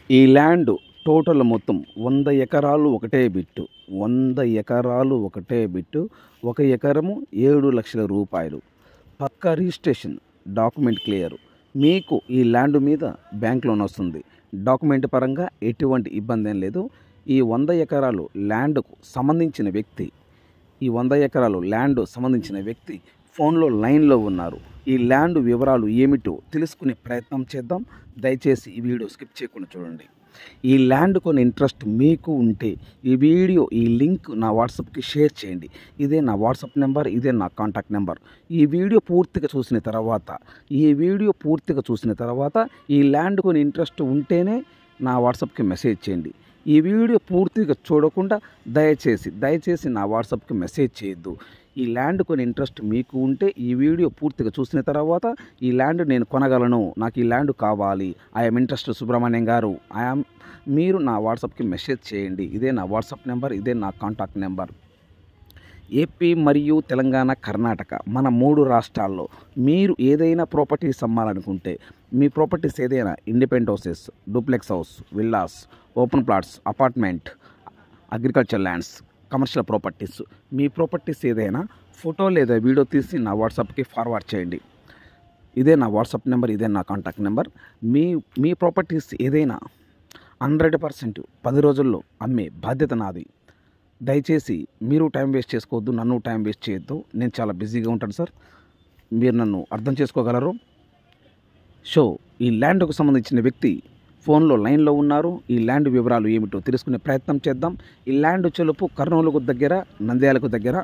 ఈ land total మొత్తం వంద ఎకరాలు ఒకటే బిట్టు వంద ఎకరాలు ఒకటే బిట్టు ఒక ఎకరము ఏడు లక్షల రూపాయలు పక్కా రిజిస్ట్రేషన్ డాక్యుమెంట్ క్లియర్ మీకు ఈ ల్యాండ్ మీద బ్యాంక్ లోన్ వస్తుంది డాక్యుమెంట్ పరంగా ఎటువంటి ఇబ్బంది ఏం లేదు ఈ వంద ఎకరాలు ల్యాండ్కు సంబంధించిన వ్యక్తి ఈ వంద ఎకరాలు ల్యాండ్ సంబంధించిన వ్యక్తి ఫోన్లో లైన్లో ఉన్నారు ఈ ల్యాండ్ వివరాలు ఏమిటో తెలుసుకునే ప్రయత్నం చేద్దాం దయచేసి ఈ వీడియో స్కిప్ చేయకుండా చూడండి ఈ ల్యాండ్ కొని ఇంట్రెస్ట్ మీకు ఉంటే ఈ వీడియో ఈ లింక్ నా వాట్సాప్కి షేర్ చేయండి ఇదే నా వాట్సాప్ నెంబర్ ఇదే నా కాంటాక్ట్ నెంబర్ ఈ వీడియో పూర్తిగా చూసిన తర్వాత ఈ వీడియో పూర్తిగా చూసిన తర్వాత ఈ ల్యాండ్ కొని ఇంట్రెస్ట్ ఉంటేనే నా వాట్సాప్కి మెసేజ్ చేయండి ఈ వీడియో పూర్తిగా చూడకుండా దయచేసి దయచేసి నా వాట్సాప్కి మెసేజ్ చేయొద్దు ఈ ల్యాండ్ కొని ఇంట్రెస్ట్ మీకు ఉంటే ఈ వీడియో పూర్తిగా చూసిన తర్వాత ఈ ల్యాండ్ నేను కొనగలను నాకు ఈ ల్యాండ్ కావాలి ఐఎమ్ ఇంట్రెస్ట్ సుబ్రహ్మణ్యం గారు ఐఎమ్ మీరు నా వాట్సాప్కి మెసేజ్ చేయండి ఇదే నా వాట్సాప్ నెంబర్ ఇదే నా కాంటాక్ట్ నెంబర్ ఏపీ మరియు తెలంగాణ కర్ణాటక మన మూడు రాష్ట్రాల్లో మీరు ఏదైనా ప్రాపర్టీస్ అమ్మాలనుకుంటే మీ ప్రాపర్టీస్ ఏదైనా independent houses duplex house villas open plots apartment agriculture lands commercial properties మీ ప్రాపర్టీస్ ఏదైనా ఫోటో లేదా వీడియో తీసి నా వాట్సాప్కి ఫార్వర్డ్ చేయండి ఇదే నా వాట్సాప్ నెంబర్ ఇదే నా కాంటాక్ట్ నెంబర్ మీ మీ ప్రాపర్టీస్ ఏదైనా హండ్రెడ్ పర్సెంట్ పది రోజుల్లో అమ్మే బాధ్యత నాది దయచేసి మీరు టైం వేస్ట్ చేసుకోవద్దు నన్ను టైం వేస్ట్ చేయొద్దు నేను చాలా బిజీగా ఉంటాను సార్ మీరు నన్ను అర్థం చేసుకోగలరు సో ఈ ల్యాండ్కు సంబంధించిన వ్యక్తి ఫోన్లో లైన్లో ఉన్నారు ఈ ల్యాండ్ వివరాలు ఏమిటో తెలుసుకునే ప్రయత్నం చేద్దాం ఈ ల్యాండ్ చెలుపు కర్నూలుకు దగ్గర నంద్యాలకు దగ్గర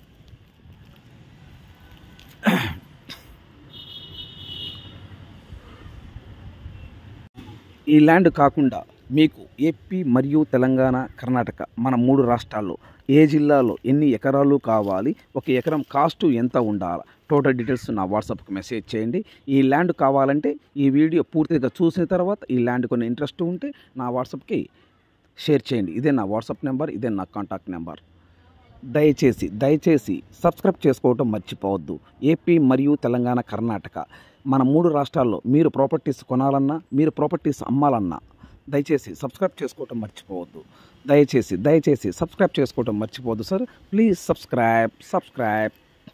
ఈ ల్యాండ్ కాకుండా మీకు ఏపీ మరియు తెలంగాణ కర్ణాటక మన మూడు రాష్ట్రాల్లో ఏ జిల్లాలో ఎన్ని ఎకరాలు కావాలి ఒక ఎకరం కాస్ట్ ఎంత ఉండాలి టోటల్ డీటెయిల్స్ నా వాట్సాప్కి మెసేజ్ చేయండి ఈ ల్యాండ్ కావాలంటే ఈ వీడియో పూర్తిగా చూసిన తర్వాత ఈ ల్యాండ్ కొన్ని ఇంట్రెస్ట్ ఉంటే నా వాట్సాప్కి షేర్ చేయండి ఇదే నా వాట్సాప్ నెంబర్ ఇదే నా కాంటాక్ట్ నెంబర్ దయచేసి దయచేసి సబ్స్క్రైబ్ చేసుకోవటం మర్చిపోవద్దు ఏపీ మరియు తెలంగాణ కర్ణాటక మన మూడు రాష్ట్రాల్లో మీరు ప్రాపర్టీస్ కొనాలన్నా మీరు ప్రాపర్టీస్ అమ్మాలన్నా దయచేసి సబ్స్క్రైబ్ చేసుకోవటం మర్చిపోవద్దు దయచేసి దయచేసి సబ్స్క్రైబ్ చేసుకోవటం మర్చిపోవద్దు sir please subscribe subscribe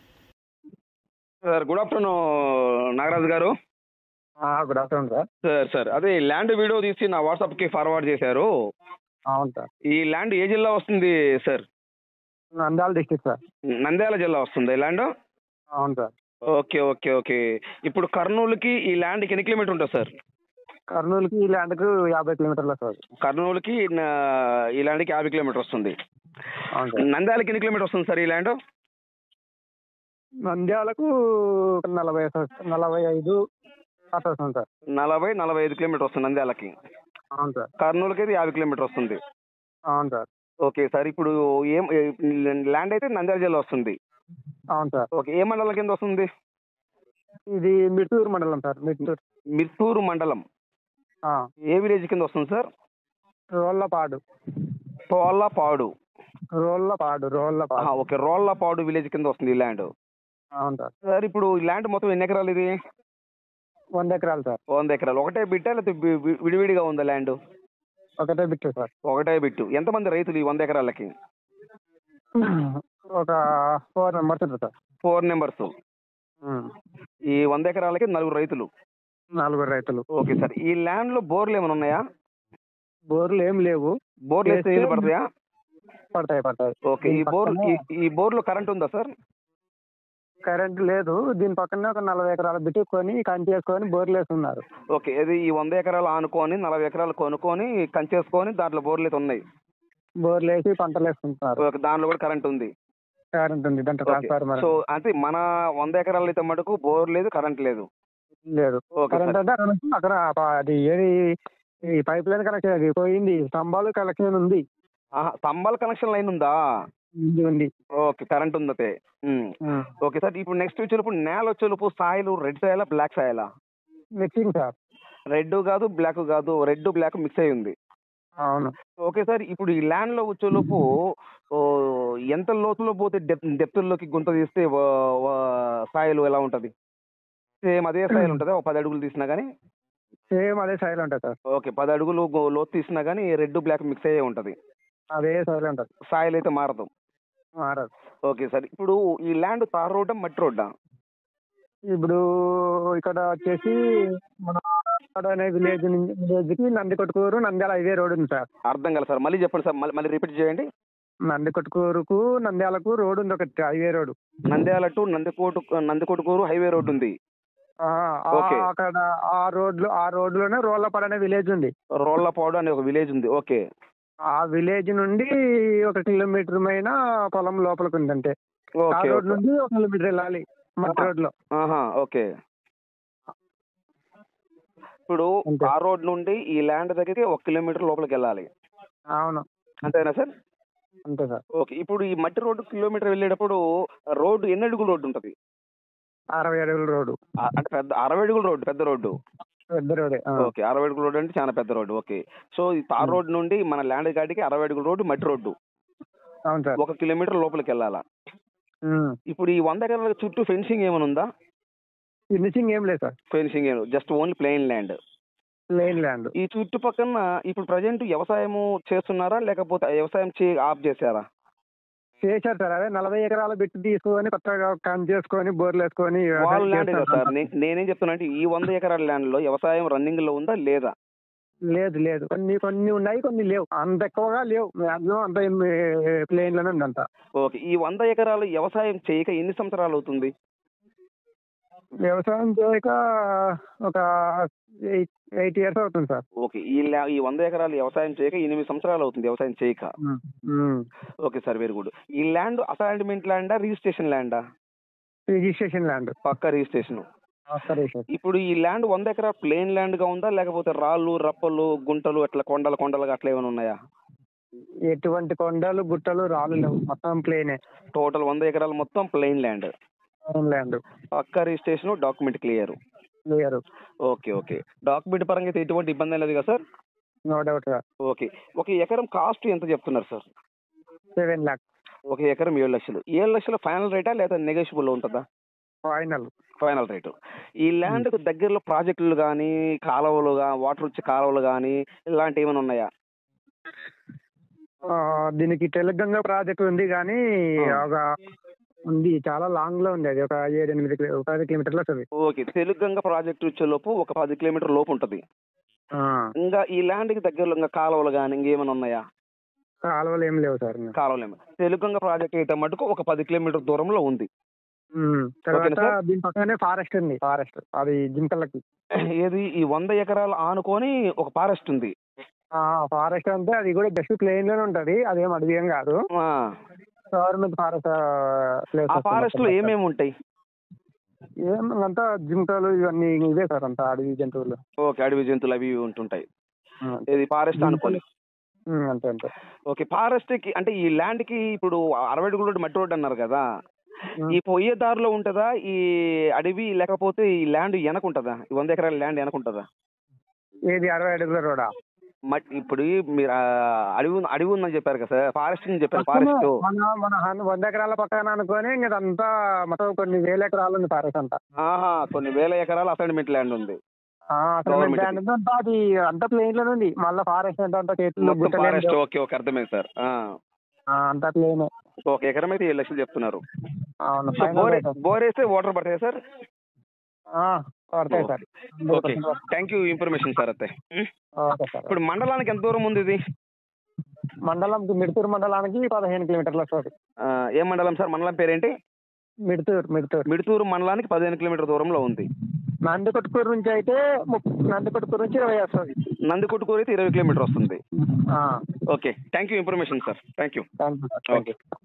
sir good afternoon Nagaraju garu good afternoon sir sir sir అదే ల్యాండ్ వీడియో తీసి నా వాట్సాప్కి ఫార్వర్డ్ చేశారు అవును సార్ ఈ ల్యాండ్ ఏ జిల్లా వస్తుంది sir Nandyal district sir Nandyal జిల్లా వస్తుంది ఈ ల్యాండ్ అవును సార్ ఓకే ఓకే ఓకే ఇప్పుడు కర్నూలుకి ఈ ల్యాండ్కి ఎన్ని కిలోమీటర్ ఉంటుంది సార్ కర్నూలుకి ఈ ల్యాండ్కు యాభై కిలోమీటర్ల సార్ కర్నూలుకి నా- ఈ ల్యాండ్కి యాభై కిలోమీటర్ వస్తుంది అవును సార్ నంద్యాలకి ఎన్ని కిలోమీటర్ వస్తుంది సార్ ఈ ల్యాండ్ నంద్యాలకు నలభై సార్ నలభై ఐదు అట్లా వస్తుంది సార్ నలభై నలభై ఐదు కిలోమీటర్ వస్తుంది నంద్యాలకి అవును సార్ కర్నూలుకి అయితే యాభై కిలోమీటర్ వస్తుంది అవును సార్ ఓకే సార్ ఇప్పుడు ఏం ల్యాండ్ అయితే నంద్యాల జిల్లా వస్తుంది అవును సార్ ఓకే ఏ మండలం కింద వస్తుంది ఇది మిట్టూరు మండలం సార్ మిట్టూరు మిర్తూరు మండలం ఆ, ఏ విలేజ్ కింద వస్తుంది సార్ రోళ్ళపాడు పోల్లపాడు రోళ్ళపాడు రోళ్ళపాడు ఆహా, ఓకే రోళ్లపాడు విలేజ్ కింద వస్తుంది ఈ ల్యాండ్ అవును సార్ సార్ ఇప్పుడు ఈ ల్యాండ్ మొత్తం ఎన్ని ఎకరాలు ఇది వంద ఎకరాలు సార్ వంద ఎకరాలు ఒకటే బిట్టా లేకపోతే వి- వి- విడివిడిగా ఉందా ల్యాండ్ ఒకటే బిట్టు సార్ ఒకటే బిట్టు ఎంతమంది రైతులు ఈ వంద ఎకరాలకి ఒక ఫోర్ మెంబర్స్ ఉంటారు సార్ ఫోర్ నెంబర్స్ ఉమ్. ఈ వంద ఎకరాలకి నలుగురు రైతులు నలుగురు రైతులు ఓకే సార్ ఈ ల్యాండ్ లో బోర్లు ఏమైనా ఉన్నాయా బోర్లు ఏం లేవు బోర్లు వేస్తే నీళ్ళు పడతాయా పడతాయి పడతాయి ఓకే ఈ బోర్ ఈ- ఈ బోర్లో కరెంట్ ఉందా సార్ కరెంట్ లేదు దీని పక్కనే ఒక నలభై ఎకరాల బిట్టు కొని కంచి వేసుకొని బోర్లు వేస్తున్నారు ఓకే ఇది ఈ వంద ఎకరాలు ఆనుకొని నలభై ఎకరాలు కొనుక్కొని కంచేసుకొని దాంట్లో బోర్లు అయితే ఉన్నాయి బోర్లు వేసి పంటలు వేసుకుంటున్నారు ఓకే, దాంట్లో కూడా కరెంట్ ఉంది కరెంట్ ఉంది దాంట్లో ఓకే. ట్రాన్స్ఫార్మర్ సో అంటే మన వంద ఎకరాలు అయితే మటుకు బోర్ లేదు కరెంట్ లేదు లేదు ఓకే కరెంట్ సార్ అంటే అక్కడ నుంచి అక్కడ ప- అది ఏది ఈ పైప్ లైన్ కనెక్షన్ అది పోయింది స్తంభాలు కనెక్షన్ ఉంది ఆహా, స్తంభాల కనెక్షన్ లైన్ ఉందా ఉంది ఉంది ఓకే కరెంట్ ఉంది అయితే ఉమ్. ఉమ్. ఓకే సార్ ఇప్పుడు నెక్స్ట్ వచ్చేలోపు నేల వచ్చేలోపు సాయిలు రెడ్ సాయిలా బ్లాక్ సాయిలా మిక్సింగ్ సార్ రెడ్ కాదు బ్లాక్ కాదు రెడ్ బ్లాక్ మిక్స్ అయి ఉంది అవును ఓకే సార్ ఇప్పుడు ఈ ల్యాండ్ లో వచ్చేలోపు ఓ, ఎంత లోతులో పోతే డెప్ డెప్త్లోకి గుంత తీస్తే సాయిల్ ఎలా ఉంటది సేమ్ అదే సాయిల్ ఉంటుందా ఒక పది అడుగులు తీసినా కానీ సేమ్ అదే సైల్ ఉంటుంది సార్ ఓకే పది అడుగులు గో- లోతు తీసినా కానీ రెడ్ బ్లాక్ మిక్స్ అయ్యే ఉంటుంది అదే సైల్ ఉంటుంది సాయిల్ అయితే మారదు మారదు ఓకే సార్ ఇప్పుడు ఈ ల్యాండ్ తార్ రోడ్డా మట్టి రోడ్డా ఇప్పుడు ఇక్కడ వచ్చేసి మన ఆడ అనే విలేజ్ నుంచి విలేజ్ కి నందికొట్కూరు నంద్యాల హైవే రోడ్ ఉంది సార్ అర్థం కాలేదు సార్ మళ్ళీ చెప్పండి సార్ మళ్ళీ మళ్ళీ రిపీట్ చేయండి నందికొట్కూరుకు నంద్యాలకు రోడ్ ఉంది ఒకటి highway road Nandyal to Nandikotu Nandikotkur highway road ఉంది Okay. అక్కడ ఆ రోడ్ లో ఆ రోడ్ లోనే రోళ్లపాడు అనే విలేజ్ ఉంది రోళ్లపాడు అనే ఒక విలేజ్ ఉంది ఓకే ఆ విలేజ్ నుండి ఒక కిలోమీటర్ పైన పొలం లోపలికి ఉంది అంతే ఆ ఓకే రోడ్ నుండి ఒక కిలోమీటర్ వెళ్ళాలి మట్టి రోడ్ లో ఆహా ఓకే ఇప్పుడు అంతే. ఆ రోడ్ నుండి ఈ ల్యాండ్ దగ్గరికి ఒక కిలోమీటర్ లోపలికి వెళ్ళాలి అవును అంతేనా సార్ అంతే సార్ ఓకే ఇప్పుడు ఈ మట్టి రోడ్డు కిలోమీటర్ వెళ్ళేటప్పుడు రోడ్డు ఎన్ని అడుగుల రోడ్డు ఉంటుంది అరవై అడుగుల రోడ్డు ఆ- అంటే పెద్ద అరవై అడుగుల రోడ్డు పెద్ద రోడ్డు పెద్ద రోడే ఆ. ఓకే అరవై అడుగుల రోడ్డు అంటే చాలా పెద్ద రోడ్డు ఓకే సో ఈ తార్ Hmm. రోడ్ నుండి మన ల్యాండ్ కాడికి అరవై అడుగుల రోడ్డు మట్టి రోడ్డు అవును సార్ ఒక కిలోమీటర్ లోపలికి వెళ్ళాలా ఉమ్. ఇప్పుడు ఈ వంద ఎకరాల చుట్టూ ఫెన్సింగ్ ఏమైనా ఉందా ఫినిషింగ్ ఏం లేదు సార్ ఫెన్సింగ్ ఏమి just only plain land plain land ఈ చుట్టుపక్కల ఇప్పుడు ప్రజెంట్ వ్యవసాయము చేస్తున్నారా లేకపోతే వ్యవసాయం చే ఆఫ్ చేశారా చేశారు సార్ అదే నలభై ఎకరాల బిట్టు తీసుకొని కొత్తగా కన్ చేసుకొని బోర్లు వేసుకొని వాళ్ళ ల్యాండ్ చేస్తారు కదా సార్ నే- నేనేం చెప్తున్నా అంటే ఈ వంద ఎకరాల ల్యాండ్ లో వ్యవసాయం రన్నింగ్ లో ఉందా లేదా లేదు లేదు కొన్ని కొన్ని ఉన్నాయి కొన్ని లేవు అంత ఎక్కువగా లేవు మాక్సిమం అంత ప్లేన్ లోనే ఉంది అంతా ఓకే ఈ వంద ఎకరాలు వ్యవసాయం చేయక ఎన్ని సంవత్సరాలు అవుతుంది వ్యవసాయం చేయక ఒక ఎయిట్ ఎయిట్ ఇయర్స్ అవుతుంది సార్ ఓకే ఈ ల్యా- ఈ వంద ఎకరాలు వ్యవసాయం చేయక ఎనిమిది సంవత్సరాలు అవుతుంది వ్యవసాయం చేయక ఓకే సార్ వెరీ గుడ్ ఈ ల్యాండ్ అసైన్మెంట్ ల్యాండా రిజిస్ట్రేషన్ ల్యాండా రిజిస్ట్రేషన్ ల్యాండ్ పక్క రిజిస్ట్రేషన్ సరే సార్ ఇప్పుడు ఈ ల్యాండ్ వంద ఎకరా ప్లేన్ ల్యాండ్ గా ఉందా లేకపోతే రాళ్ళు రప్పలు గుంటలు అట్లా కొండలు కొండలు అట్లా ఏమైనా ఉన్నాయా ఎటువంటి కొండలు గుట్టలు రాళ్ళు లేవు మొత్తం ప్లేనే టోటల్ వంద ఎకరాలు మొత్తం ప్లెయిన్ ల్యాండ్ ల్యాండ్ పక్క registration document clear clear okay okay document పరంగా అయితే ఎటువంటి ఇబ్బంది లేదు కదా sir no doubt sir okay ఒక ఎకరం కాస్ట్ ఎంత చెప్తున్నారు సార్ సెవెన్ ల్యాక్స్ ఒక ఎకరం ఏడు లక్షలు ఏడు లక్షలు ఫైనల్ రేటా లేదా నెగోషియబుల్ ఉంటుందా ఫైనల్ ఫైనల్ రేటు ఈ ల్యాండ్కు దగ్గరలో ప్రాజెక్టులు కానీ కాలువలు గా వాటర్ వచ్చే కాలువలు కానీ ఇలాంటివి ఏమైనా ఉన్నాయా దీనికి తెలంగాణ ప్రాజెక్ట్ ఉంది కానీ ఆ. ఒక ఉంది చాలా లాంగ్ లో ఉంది అది ఒక ఏడు ఎనిమిది కిలో- ఒక పది కిలోమీటర్లు వస్తుంది ఓకే తెలుగంగ ప్రాజెక్ట్ వచ్చే లోపు ఒక పది కిలోమీటర్ లోపు ఉంటుంది ఇంకా ఈ ల్యాండ్కి దగ్గరలో ఇంకా కాలువలు కానీ ఇంకేమైనా ఉన్నాయా కాలువలు ఏం లేవు సార్ ఇంకా. కాలువలు ఏమి తెలుగంగ ప్రాజెక్ట్ అయితే మటుకు ఒక పది కిలోమీటర్ దూరంలో ఉంది ఉమ్. తర్వాత ఓకేనా సార్? దీని పక్కనే ఫారెస్ట్ ఉంది ఫారెస్ట్ అది జింకలకి ఏది ఈ వంద ఎకరాలు ఆనుకొని ఒక ఫారెస్ట్ ఉంది ఫారెస్ట్ అంటే అది కూడా జస్ట్ ప్లేన్ లోనే ఉంటది అదేం అడవి ఏం కాదు ఆ. గవర్నమెంట్ ఫారెస్ట్ ప్లేస్ ఆ ఫారెస్ట్ లో ఏమేమి ఉంటాయి ఏం అంతా జింకలు ఇవన్నీ ఇవే సార్ అంతా అడవి జంతువులు ఓకే అడవి జంతువులు అవి ఇవి ఉంటుంటాయి ఉమ్. ఇది ఫారెస్ట్ అనుకోని ఉమ్, అంతే అంతే ఓకే ఫారెస్ట్ కి అంటే ఈ ల్యాండ్ కి ఇప్పుడు అరవై అడుగుల రోడ్డు మట్టి రోడ్డు అన్నారు కదా ఉమ్. ఈ పోయే దారిలో ఉంటుందా ఈ అడవి లేకపోతే ఈ ల్యాండ్ వెనక ఉంటుందా ఈ వంద ఎకరాల ల్యాండ్ వెనక ఉంటుందా ఏది అరవై అడుగుల రోడా మట్ ఇప్పుడు ఈ మీరు ఆ అడవి ఉంది- అడవి ఉందని చెప్పారు కదా సార్ ఫారెస్ట్ అని చెప్పారు పక్కనే ఫారెస్ట్ మన మన హన్- వంద ఎకరాల పక్కన అనుకొని ఇంక అదంతా మొత్తం కొన్ని వేల ఎకరాలు ఉంది ఫారెస్ట్ అంతా ఆహా కొన్ని వేల ఎకరాల అసైన్మెంట్ ల్యాండ్ ఉంది ఆ, అసలు Government దాని అంతా అంతా అది అంతా ప్లేన్ లోనే ఉంది మళ్ళీ ఫారెస్ట్ అంటే అంతా చేతుల్లో మొత్తం గుట్టలు ఏం ఫారెస్ట్ లేవు. ఓకే ఓకే అర్థమైంది సార్ ఆ. ఆ, అంతా ప్లేన్ ఒక ఎకరం అయితే ఏడు లక్షలు చెప్తున్నారు అవును సో final బోర్ రేట్ అది. బోర్ వేస్తే వాటర్ పడతాయి సార్ ఆ, పడతాయి sir okay thank you information sir అయితే ఉం. ఓకే సార్ ఇప్పుడు మండలానికి ఎంత దూరం ఉంది ఇది మండలం మిడ్తూరు మండలానికి పదిహేను కిలోమీటర్లు వస్తుంది ఆ, ఏ మండలం సార్ మండలం పేరేంటి మిడ్తూరు మిడ్తూరు మిడుతూరు మండలానికి పదిహేను కిలోమీటర్ దూరంలో ఉంది నందికొట్కూరు నుంచి అయితే ముప్- నందికొట్కూరు నుంచి ఇరవై వస్తుంది నందికొట్టుకూరు అయితే ఇరవై కిలోమీటర్ వస్తుంది ఆ, okay thank you information sir thank you thank you sir thank you okay